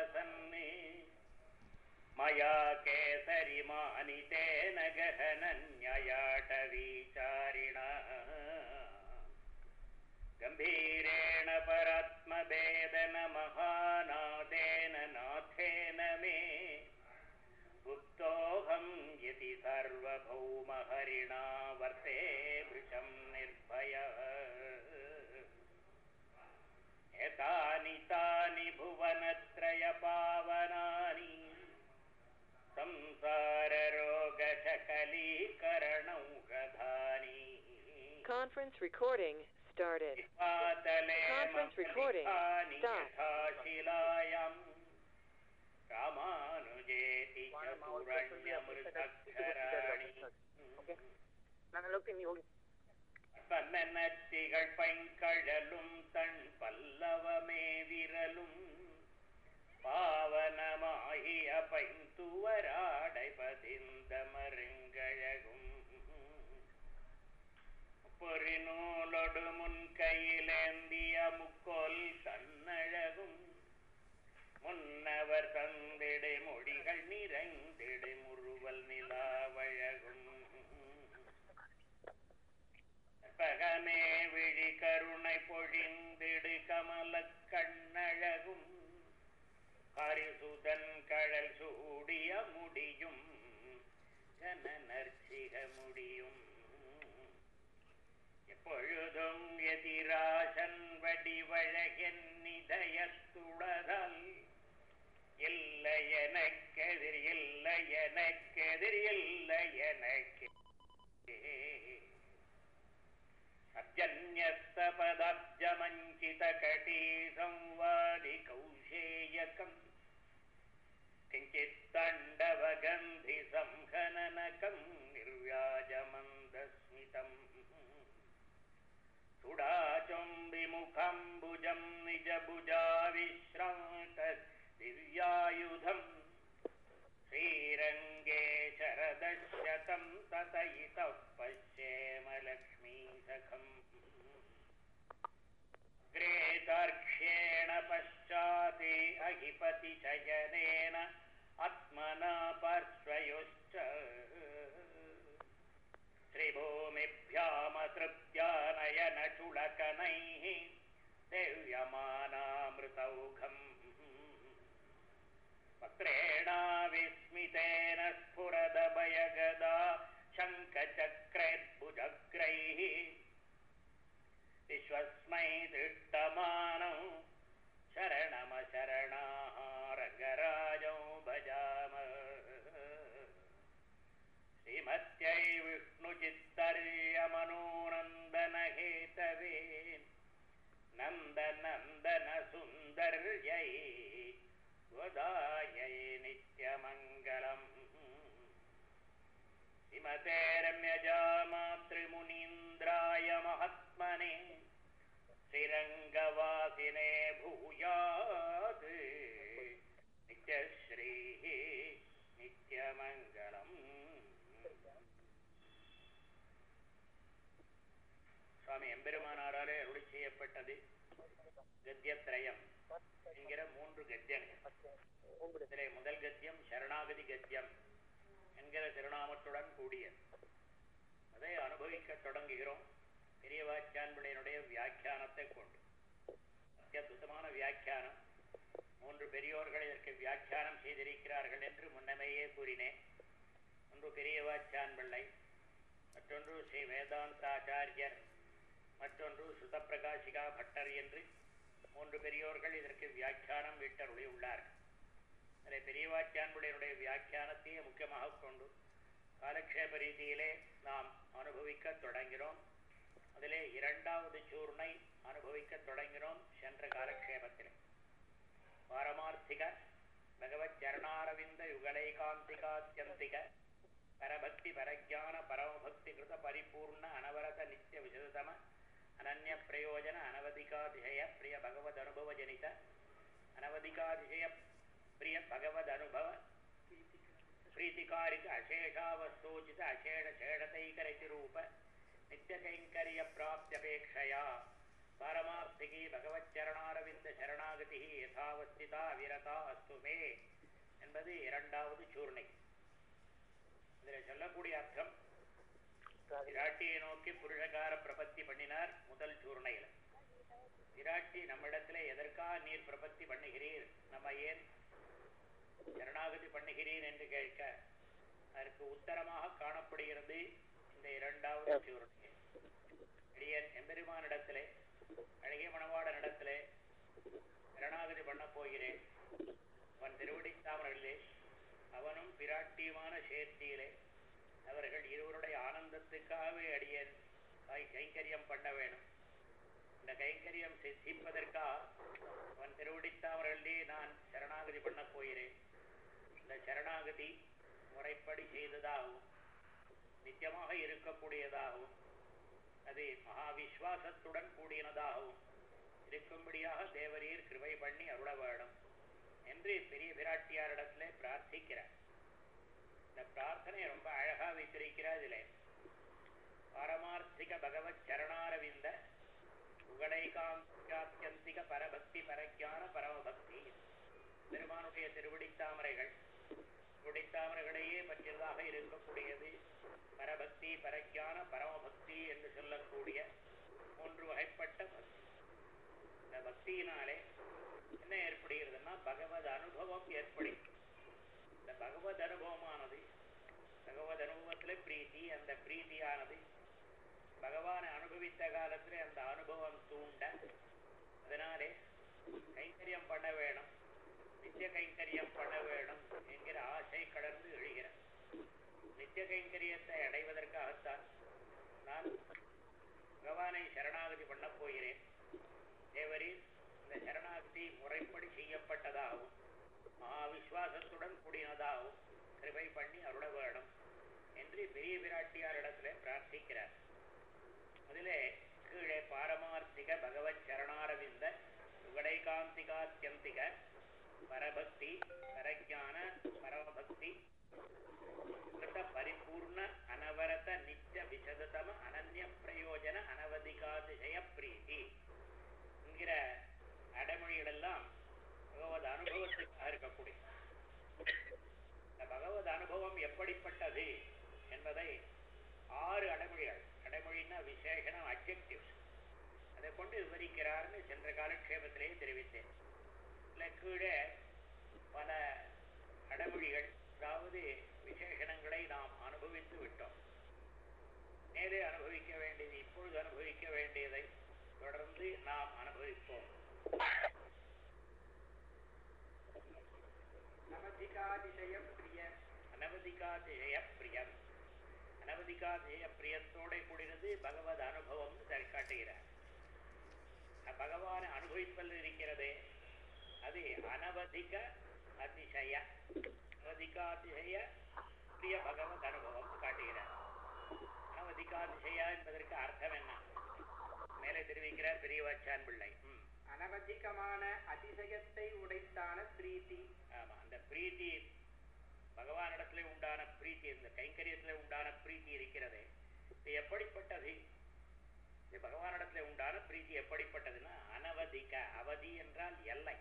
प्रसन्ने मया केसरिमानितेन गहनन्ययाटवीचारिणा गम्भीरेण परात्मभेदन महानादेन नाथेन मे गुप्तोऽहं यति सार्वभौमहरिणा वर्ते भृशं निर्भयः एतानि तानि भुवनत्रयपावनानि संसाररोगशकलीकरणौषधानि Conference recording started. पातले Conference recording. मखलिकानि Stop. यथा शिलायां रामानुजेति च पुरण्यमृतक्षराणि நாங்கள் லோக்கி நீ பன்னத்திகள் பைங்கழலும் தன் பல்லவமே விரலும் பாவனமாகிய பைந்துவராடை பதிந்த மருங்கழகும் பொறிநூலொடு முன் கையிலேந்திய முக்கோல் தன்னழகும் முன்னவர் தந்திடை மொழிகள் நிறைந்திடை முறுவல் நிலாவழகும் பகமே விழி கருணை பொழிந்திடு கமலக் கண்ணழகும் ஹரிசுதன் கழல் சூடிய முடியும் கனநர்ச்சிக முடியும் எப்பொழுதும் எதிராசன் வடிவழகன் இதயத்துடதல் இல்லை எனக்கெதிர் இல்லை எனக்கெதிர் இல்லை எனக்கு अभ्यन्यस्तपदब्जमञ्चितकटी संवादि कौशेयकम् किञ्चित्तण्डवगन्धि संहननकम् निर्व्याजमन्दस्मितम् सुडाचुम्बिमुखम्बुजम् निजभुजाविश्रान्त दिव्यायुधम् श्रीरङ्गे शरदशतम् ततयितः पश्येम लक्ष्मीसखम् ग्रेतार्क्ष्येण पश्चाते अहिपतिशयनेन आत्मना पार्श्वयोश्च त्रिभूमिभ्यामतृप्त्यानयनचुलकनैः देव्यमानामृतौघम् वक्रेणाविस्मितेन स्फुरदभयगदा शङ्खचक्रेद्भुजग्रैः विश्वस्मै दृष्टमानौ शरणमशरणाः रङ्गराजौ भजाम श्रीमत्यै विष्णुचित्तर्यमनोनन्दनहेतवे नन्दनन्दनसुन्दर्यै गोदायै नित्यमङ्गलम् श्रीमते रम्यजामातृमुनीन्द्राय महात्मने श्रीरङ्गवासिने भूयात् नित्यश्रीः नित्यमङ्गलम् சுவாமி எம்பெருமானாராலே அருளி செய்யப்பட்டது கத்தியத்ரயம் என்கிற மூன்று கத்தியங்கள் இதிலே முதல் கத்தியம் சரணாகதி கத்தியம் என்கிற திருநாமத்துடன் கூடிய அதை அனுபவிக்க தொடங்குகிறோம் பெரியவாச்சான்பிள்ளையனுடைய வியாக்கியானத்தை கொண்டு அத்தியுத்தமான வியாக்கியானம் மூன்று பெரியோர்கள் இதற்கு வியாக்கியானம் செய்திருக்கிறார்கள் என்று முன்னமேயே கூறினேன் ஒன்று பெரியவாச்சான்பிள்ளை மற்றொன்று ஸ்ரீ வேதாந்தாச்சாரியர் மற்றொன்று சுதப்பிரகாசிகா பட்டர் என்று மூன்று பெரியோர்கள் இதற்கு வியாக்கியானம் வீட்டருளி உள்ளார்கள் அதில் பெரியவாச்சான்பிள்ளையனுடைய வியாக்கியானத்தையே முக்கியமாக கொண்டு காலக்ஷேப ரீதியிலே நாம் அனுபவிக்க தொடங்கினோம் அதிலே இரண்டாவது சூர்ணை அனுபவிக்க தொடங்கினோம் சென்ற காலக்ஷேபத்தில் பாரமார்த்திக பகவத் சரணாரவிந்த யுகலைகாந்திகாத்தியந்திக பரபக்தி பரஜான பரமபக்தி கிருத பரிபூர்ண அனவரத நித்திய விசதம அனன்ய பிரயோஜன அனவதிகாதிசய பிரிய பகவத் அனுபவ ஜனித அனவதிகாதிசய பிரிய பகவத் அனுபவ ಪ್ರೀತಿಕಾರಿಕ ಅಶೇಷಾವಸ್ತೂಚಿತ ಅಶೇಷ ಷೇಡತೈಕರತಿ ರೂಪ ನಿತ್ಯ ಕೈಂಕರ್ಯ ಪ್ರಾಪ್ತ್ಯಪೇಕ್ಷೆಯ பாரமார்த்திகி பகவச்சரணாரவிந்த சரணாகதி யதாவஸ்திதா விரதா அஸ்து மே என்பது இரண்டாவது சூர்ணை இதில் சொல்லக்கூடிய அர்த்தம் விராட்டியை நோக்கி புருஷகார பிரபத்தி பண்ணினார் முதல் சூர்ணையில் விராட்டி நம்மிடத்திலே எதற்காக நீர் பிரபத்தி பண்ணுகிறீர் நம்ம ஏன் சரணாகதி பண்ணுகிறீர் என்று கேட்க அதற்கு உத்தரமாக காணப்படுகிறது இந்த இரண்டாவது சூர்ணை அடியன் எம்பெருமானிடத்திலே அழகிய மணவாடனிடத்திலே சரணாகதி பண்ண போகிறேன் அவன் திருவடித்தாமர்களிலே அவனும் பிராட்டியுமான சேர்த்தியிலே அவர்கள் இருவருடைய ஆனந்தத்துக்காகவே அடியேன் கை- கைங்கரியம் பண்ண வேணும் இந்த கைங்கரியம் சித்திப்பதற்காக அவன் திருவடித்தாமர்களிலே நான் சரணாகதி பண்ண போகிறேன் இந்த சரணாகதி முறைப்படி செய்ததாகவும் நித்தியமாக இருக்கக்கூடியதாகவும் அது மகா விஸ்வாசத்துடன் கூடியனதாகவும் இருக்கும்படியாக தேவரீர் கிருபை பண்ணி அருள வேணும் என்று பெரிய பிராட்டியாரிடத்திலே பிரார்த்திக்கிறார் இந்த பிரார்த்தனை ரொம்ப அழகா வைத்திருக்கிறார் இதிலே பாரமார்த்திக பகவத் சரணாரவிந்த உகடைகாந்திக பரபக்தி பரஜான பரமபக்தி பெருமானுடைய திருவடித்தாமரைகள் திருவடித்தாமரைகளையே பற்றியதாக இருக்கக்கூடியது பரபக்தி பரஜான பரமபக்தி என்று சொல்லக்கூடிய மூன்று வகைப்பட்ட பக்தி இந்த பக்தியினாலே என்ன ஏற்படுகிறதுன்னா பகவத் அனுபவம் ஏற்படுகிறது இந்த பகவத் அனுபவமானது பகவத் அனுபவத்துல பிரீத்தி அந்த பிரீத்தியானது பகவானை அனுபவித்த காலத்துல அந்த அனுபவம் தூண்ட அதனாலே கைங்கரியம் பண்ண வேணும் நித்திய கைங்கரியம் பண்ண வேணும் என்கிற ஆசை கடந்து எழுகிற நித்திய கைங்கரியத்தை அடைவதற்காகத்தான் நான் பகவானை சரணாகதி பண்ண போகிறேன் தேவரீர் இந்த சரணாகதி முறைப்படி செய்யப்பட்டதாகவும் மகா விசுவாசத்துடன் கூடினதாகவும் கிருபை பண்ணி அருள வேணும் என்று பெரிய பிராட்டியாரிடத்திலே பிரார்த்திக்கிறார் அதிலே கீழே பாரமார்த்திக பகவத் சரணாரவிந்த உகடைகாந்திகாத்தியந்திக பரபக்தி பரஜான பரமபக்தி கிருத பரிபூர்ண அனவரத நித்திய விசததம அனன்ய பிரயோஜன அனவதிகாதிசய பிரீதி என்கிற அடைமொழிகளெல்லாம் பகவத் அனுபவத்துக்காக இருக்கக்கூடிய இந்த பகவத் அனுபவம் எப்படிப்பட்டது என்பதை ஆறு அடைமொழிகள் அடைமொழின்னா விசேஷனம் அப்ஜெக்டிவ்ஸ் அதை கொண்டு விவரிக்கிறார்னு சென்ற காலக்ஷேபத்திலேயே தெரிவித்தேன் இல்லை கீழே பல அடைமொழிகள் அதாவது விசேஷணங்களை நாம் அனுபவித்து விட்டோம் மேலே அனுபவிக்க வேண்டியது இப்பொழுது அனுபவிக்க வேண்டியதை தொடர்ந்து நாம் அனுபவிப்போம் அனவதிகாதிசய பிரிய அனவதிகாதிசய பிரியம் அனவதிகாதிசய பிரியத்தோட கூடினது பகவத் அனுபவம் காட்டுகிறார் அஹ் பகவானை அனுபவிப்பதில் இருக்கிறதே அது அனவதிக அதிசய அனவதிகாதிசய பிரிய பகவத் அனுபவம் காட்டுகிறார் அனவதிகாதிசய என்பதற்கு அர்த்தம் என்ன மேலே தெரிவிக்கிறார் பெரியவாச்சான் பிள்ளை ம் அனவதிகமான அதிசயத்தை உடைத்தான பிரீத்தி ஆமா அந்த பிரீத்தி பகவானிடத்துல உண்டான பிரீத்தி இந்த கைங்கரியத்துல உண்டான பிரீத்தி இருக்கிறதே இது எப்படிப்பட்டது இது பகவானிடத்துல உண்டான பிரீத்தி எப்படிப்பட்டதுன்னா அனவதிக அவதி என்றால் எல்லை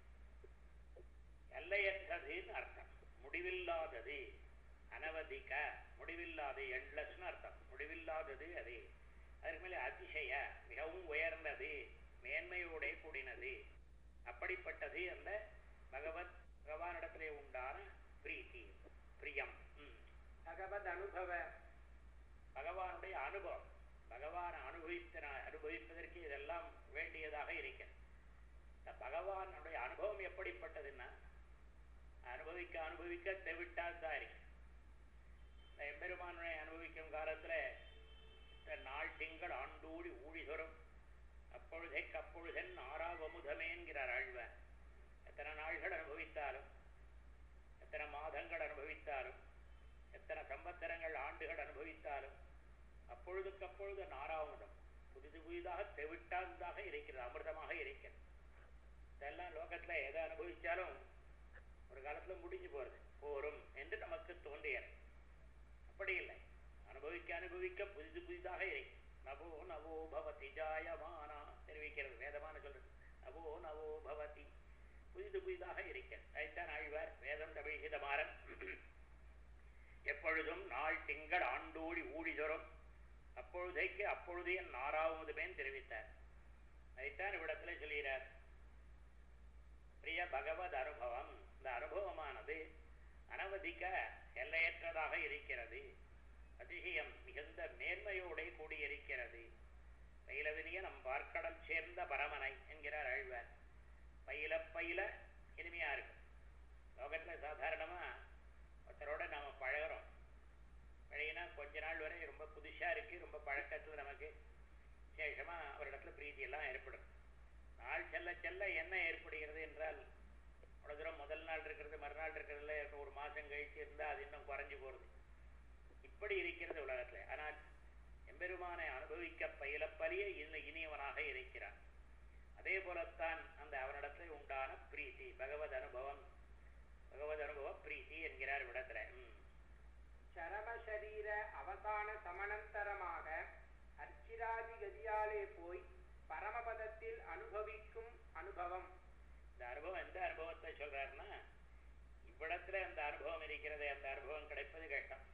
எல்லையற்றதுன்னு அர்த்தம் முடிவில்லாதது அனவதிக முடிவில்லாது எண்ட்லஸ்னு அர்த்தம் முடிவில்லாதது அது அதற்கு மேலே அதிசய மிகவும் உயர்ந்தது மேன்மையோட கூடினது அப்படிப்பட்டது அந்த பகவத் பகவானிடத்திலே உண்டான பிரீத்தி பிரியம் ம். பகவத் அனுபவ பகவானுடைய அனுபவம் பகவானை அனுபவித்த அனுபவிப்பதற்கு இதெல்லாம் வேண்டியதாக இருக்கிறது இந்த பகவானுடைய அனுபவம் எப்படிப்பட்டதுன்னா அனுபவிக்க அனுபவிக்க தெவிட்டால் தான் இருக்கு இந்த எம்பெருமானை அனுபவிக்கும் காலத்துல இந்த நாள் திங்கள் ஆண்டூடி ஊழி சொரும் அப்பொழுதே கப்பொழுதன் ஆறாவமுதமே என்கிறார் ஆழ்வார் எத்தனை நாள்கள் அனுபவித்தாலும் எத்தனை மாதங்கள் அனுபவித்தாலும் எத்தனை சம்பத்திரங்கள் ஆண்டுகள் அனுபவித்தாலும் அப்பொழுதுக்கு அப்பொழுது நாராவமுதம் புதிது புதிதாக தெவிட்டாந்ததாக இருக்கிறது அமிர்தமாக இருக்கிறது இதெல்லாம் லோகத்துல எதை அனுபவிச்சாலும் ஒரு காலத்துல முடிஞ்சு போறது போரும் என்று நமக்கு தோன்றியது அப்படி இல்லை அனுபவிக்க அனுபவிக்க புதிது புதிதாக இருக்கு நவோ நவோ பவதி ஜாயமானா தெரிவிக்கிறது வேதமான சொல்றது நவோ நவோ பவதி புதிது புதிதாக இருக்க அதைத்தான் ஆழ்வார் வேதம் தமிழ்கிதமாறன் எப்பொழுதும் நாள் திங்கள் ஆண்டோடி ஊழி தரும் அப்பொழுதைக்கு அப்பொழுது என் நாறாவதுமேன் தெரிவித்தார் அதைத்தான் இவ்விடத்துல சொல்கிறார் பிரிய பகவத் அனுபவம் இந்த அனுபவமானது அனவதிக்க எல்லையற்றதாக இருக்கிறது அதிசயம் மிகுந்த மேன்மையோடே கூடியிருக்கிறது பயிலவினிய நம் பார்க்கடல் சேர்ந்த பரமனை என்கிறார் ஆழ்வார் பயில பயில இனிமையா இருக்கும் லோகத்துல சாதாரணமா ஒருத்தரோட நாம பழகுறோம் பழகினா கொஞ்ச நாள் வரை ரொம்ப புதுசா இருக்கு ரொம்ப பழக்கத்துல நமக்கு விசேஷமா அவரிடத்துல பிரீத்தி எல்லாம் ஏற்படும் நாள் செல்ல செல்ல என்ன ஏற்படுகிறது என்றால் அவ்வளவு தூரம் முதல் நாள் இருக்கிறது மறுநாள் இருக்கிறதுல ஒரு மாசம் கழிச்சு இருந்தா அது இன்னும் குறைஞ்சு போறது இப்படி இருக்கிறது உலகத்துல ஆனால் எம்பெருமானை அனுபவிக்க பயில பலிய இன்னும் இனியவனாக இருக்கிறான் அதே போலத்தான் அந்த அவனிடத்தில் உண்டான பிரீத்தி பகவத் அனுபவம் பகவத் அனுபவ பிரீத்தி என்கிறார் விடத்துல ம். சரம சரீர அவசான சமனந்தரமாக அர்ச்சிராதி கதியாலே போய் பரமபதத்தில் அனுபவிக்கும் அனுபவம் இந்த அனுபவம் எந்த அனுபவத்தை சொல்றாருன்னா இவ்விடத்துல அந்த அனுபவம் இருக்கிறதே அந்த அனுபவம் கிடைப்பது கஷ்டம்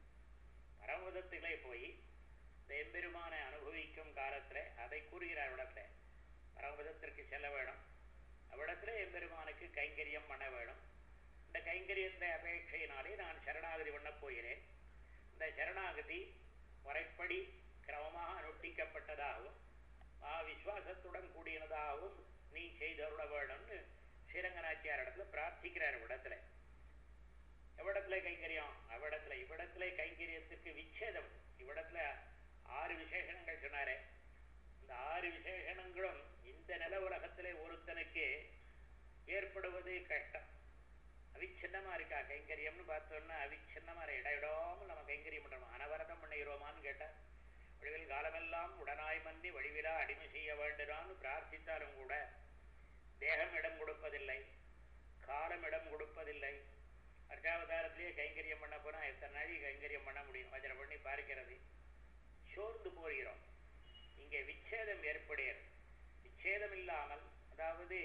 பரமபதத்திலே போய் இந்த எம்பெருமானை அனுபவிக்கும் காலத்துல அதை கூறுகிறார் விடத்துல பரமபதத்திற்கு செல்ல வேணும் அவ்விடத்துல எம்பெருமானுக்கு கைங்கரியம் பண்ண வேணும் இந்த கைங்கரியத்தை அபேட்சையினாலே நான் சரணாகதி பண்ணப் போகிறேன் இந்த சரணாகதி முறைப்படி கிரமமாக அனுஷ்டிக்கப்பட்டதாகவும் ஆ விசுவாசத்துடன் கூடியனதாகவும் நீ செய்தருள வேணும்னு ஸ்ரீரங்கநாச்சியார் இடத்துல பிரார்த்திக்கிறார் இவ்விடத்துல எவ்விடத்துல கைங்கரியம் அவ்விடத்துல இவ்விடத்துல கைங்கரியத்திற்கு விச்சேதம் இவ்விடத்துல ஆறு விசேஷணங்கள் சொன்னாரே இந்த ஆறு விசேஷணங்களும் இந்த நில உலகத்திலே ஒருத்தனுக்கு ஏற்படுவது கஷ்டம் அவிச்சின்னமா இருக்கா கைங்கரியம்னு பார்த்தோம்னா அவிச்சின்னமா இடையிடாமல் நம்ம கைங்கரியம் பண்றோம் அனவரதம் பண்ணுகிறோமான்னு கேட்டா வடிவில் காலமெல்லாம் உடனாய் மன்னி வடிவிலா அடிமை செய்ய வேண்டுமான்னு பிரார்த்தித்தாலும் கூட தேகம் இடம் கொடுப்பதில்லை காலம் இடம் கொடுப்பதில்லை அர்ச்சாவதாரத்திலேயே கைங்கரியம் பண்ண போனா எத்தனை நாளைக்கு கைங்கரியம் பண்ண முடியும் வஜ்ரம் பண்ணி பார்க்கிறது சோர்ந்து போகிறோம் இங்கே விச்சேதம் ஏற்படுகிறது விச்சேதம் இல்லாமல் அதாவது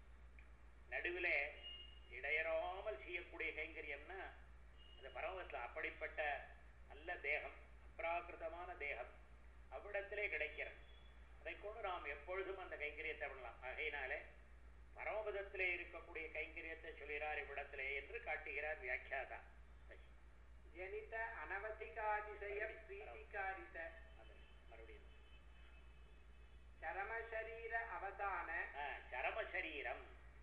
நடுவிலே இடையறாமல் செய்யக்கூடிய கைங்கரியம்னா அந்த பரமத்தில் அப்படிப்பட்ட நல்ல தேகம் அப்ராகிருதமான தேகம் அவ்விடத்திலே கிடைக்கிறது அதை கொண்டு நாம் எப்பொழுதும் அந்த கைங்கரியத்தை பண்ணலாம் ஆகையினாலே பரமபதத்திலே இருக்கக்கூடிய கைங்கரியத்தை சொல்கிறார் இவ்விடத்திலே என்று காட்டுகிறார் வியாக்கியாதா ஜனித அனவதிகாதிசய பிரீதிகாரித அது மறுபடியும் சரம சரீர அவசான ஆ, சரம சரீரம்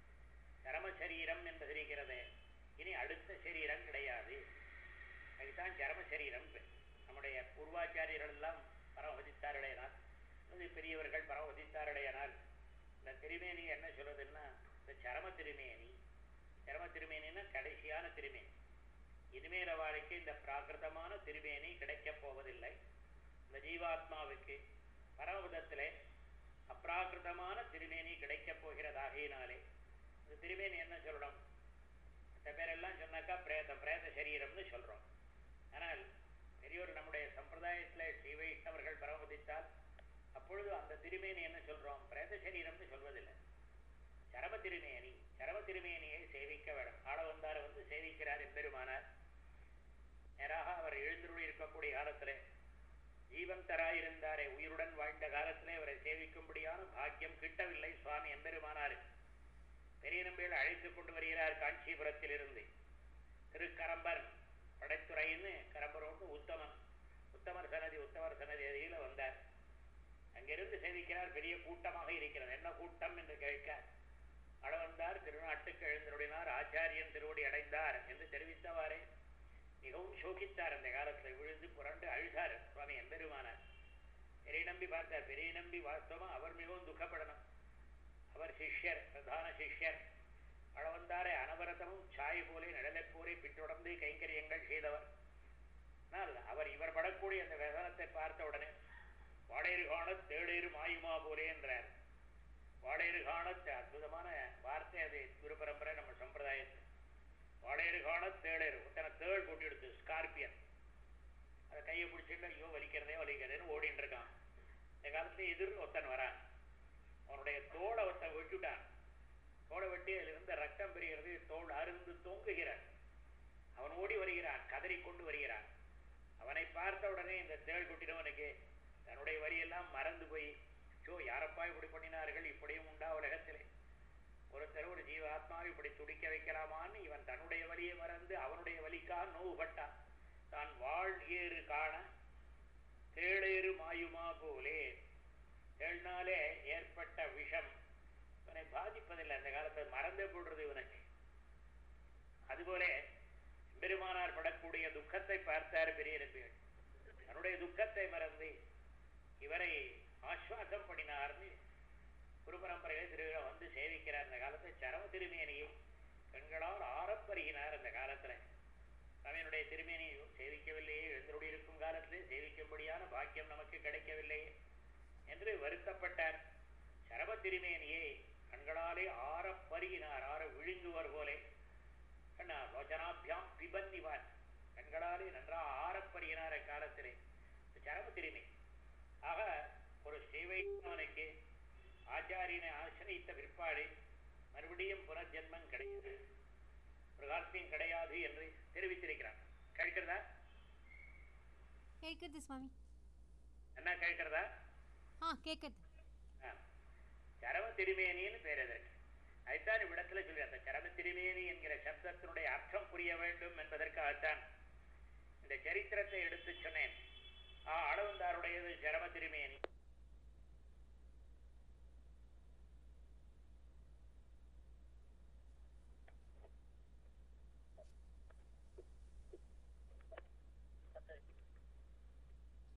சரம சரீரம் என்பது இருக்கிறது இனி அடுத்த சரீரம் கிடையாது அதுதான் சரம சரீரம் பேர். நம்முடைய பூர்வாச்சாரியர்கள் எல்லாம் பரமதித்தாருடையனால் அல்லது பெரியவர்கள் பரமதித்தாருடையனால் இந்த திருமேனி என்ன சொல்றதுன்னா இந்த சரம திருமேனி சரம திருமேனின்னா கடைசியான திருமேனி இனிமேல் அவளுக்கு இந்த பிராகிருதமான திருமேனி கிடைக்கப் போவதில்லை இந்த ஜீவாத்மாவுக்கு பரமபதத்திலே அப்ராகிருதமான திருமேனி கிடைக்கப் போகிறதாகையினாலே இந்த திருமேனி என்ன சொல்லணும் சில பேரெல்லாம் சொன்னாக்கா பிரேதம் பிரேத சரீரம்னு சொல்றோம் ஆனால் பெரியோர் நம்முடைய சம்பிரதாயத்தில் ஸ்ரீ வைஷ்ணவர்கள் பரமதித்தால் அப்பொழுது அந்த திருமேனி என்ன சொல்றோம் பிரேத சரீரம்னு சொல்வதில்லை சரம திருமேனி சரம திருமேனியை சேவிக்க வேண்டும் ஆள வந்தார வந்து சேவிக்கிறார் எம்பெருமானார் நேராக அவர் எழுந்துருளி இருக்கக்கூடிய காலத்திலே ஜீவந்தராயிருந்தாரே உயிருடன் வாழ்ந்த காலத்திலே அவரை சேவிக்கும்படியான பாக்கியம் கிட்டவில்லை சுவாமி எம்பெருமானாரு பெரிய நம்பிகள் அழைத்துக் கொண்டு வருகிறார் காஞ்சிபுரத்தில் இருந்து திருக்கரம்பர் படைத்துறைன்னு கரம்பரோடு உத்தமன் உத்தமர் சன்னதி உத்தமர் சன்னதி அருகில வந்தார் அங்கிருந்து சேவிக்கிறார் பெரிய கூட்டமாக இருக்கிறது என்ன கூட்டம் என்று கேட்க அட வந்தார் திருநாட்டுக்கு எழுந்தருளினார் ஆச்சாரியன் திருவடி அடைந்தார் என்று தெரிவித்தவாறே மிகவும் சோகித்தார் அந்த காலத்தில் விழுந்து புரண்டு அழுதார் சுவாமி எம்பெருமானார் பெரிய நம்பி பார்த்தார் பெரிய நம்பி வாஸ்தவமா அவர் மிகவும் துக்கப்படணும் அவர் சிஷ்யர் பிரதான சிஷ்யர் அளவந்தாரை அனவரதமும் சாய் போலே நிழலைப் போலே பின்தொடர்ந்து கைங்கரியங்கள் செய்தவர் ஆனால் அவர் இவர் படக்கூடிய அந்த விவரத்தை பார்த்த உடனே வாடேறு காண தேடேறு மாயுமா போலே என்றார் வாடேறு காணத்து அற்புதமான வார்த்தை அது குரு பரம்பரை நம்ம சம்பிரதாயத்தில் வாடேறு காண தேடேறு ஒருத்தனை தேள் கொண்டு எடுத்து ஸ்கார்பியன் அதை கையை பிடிச்சிட்டு ஐயோ வலிக்கிறதே வலிக்கிறதேன்னு ஓடிட்டு இருக்கான் இந்த காலத்துல எதிர் ஒருத்தன் வரான் அவனுடைய தோலை ஒருத்தன் வெட்டுட்டான் தோலை வெட்டி அதில் இருந்த ரத்தம் பெறுகிறது தோல் அருந்து தொங்குகிறான் அவன் ஓடி வருகிறான் கதறிக்கொண்டு வருகிறான் அவனை பார்த்த உடனே இந்த தேள் குட்டினவனுக்கு தன்னுடைய வரியெல்லாம் மறந்து போய் ஷோ யாரப்பா இப்படி பண்ணினார்கள் இப்படியும் உண்டா உலகத்திலே ஒருத்தர் ஒரு ஜீவாத்மாவை இப்படி துடிக்க வைக்கலாமான்னு இவன் தன்னுடைய வலியை மறந்து அவனுடைய வலிக்காக நோவுபட்டான் தான் வாழ் ஏறு காண தேளேறு மாயுமா போலே தேள்னாலே ஏற்பட்ட விஷம் இவனை பாதிப்பதில்லை அந்த காலத்தில் மறந்தே போடுறது இவனுக்கு அதுபோல பெருமானார் படக்கூடிய துக்கத்தை பார்த்தார் பெரிய நம்பிகள் தன்னுடைய துக்கத்தை மறந்து இவரை ஆஸ்வாசம் பண்ணினார்னு குரு பரம்பரையிலே திருவிழா வந்து சேவிக்கிறார் அந்த காலத்தில் சரம திருமேனியை கண்களால் ஆரப்பருகினார் அந்த காலத்துல அவனுடைய திருமேனியை சேவிக்கவில்லையே எழுந்தருடைய இருக்கும் காலத்திலே சேவிக்கும்படியான பாக்கியம் நமக்கு கிடைக்கவில்லையே என்று வருத்தப்பட்டார் சரம திருமேனியை கண்களாலே ஆறப் பருகினார் ஆற விழுங்குவர் போலே கண்ணா லோச்சனாபியாம் பிபன்னிவான் கண்களாலே நன்றாக ஆறப் பருகினார் அக்காலத்திலே சரம திருமி ஆக ஒரு செய்வைக்கு ஆச்சாரியனை ஆசிரியித்த பிற்பாடு மறுபடியும் புனர்ஜென்மம் கிடையாது ஒரு காலத்தையும் கிடையாது என்று தெரிவித்திருக்கிறார் கேட்கிறதா கேட்குது சுவாமி என்ன கேட்கிறதா ஆ கேட்குது ஆ. சரம திருமேனின்னு பேர் அதற்கு அதுதான் இவ்விடத்துல சொல்லி அந்த சரம திருமேனி என்கிற சப்தத்தினுடைய அர்த்தம் புரிய வேண்டும் என்பதற்காகத்தான் இந்த சரித்திரத்தை எடுத்து சொன்னேன் ஆ அளவந்தாருடையது சரம திருமேனி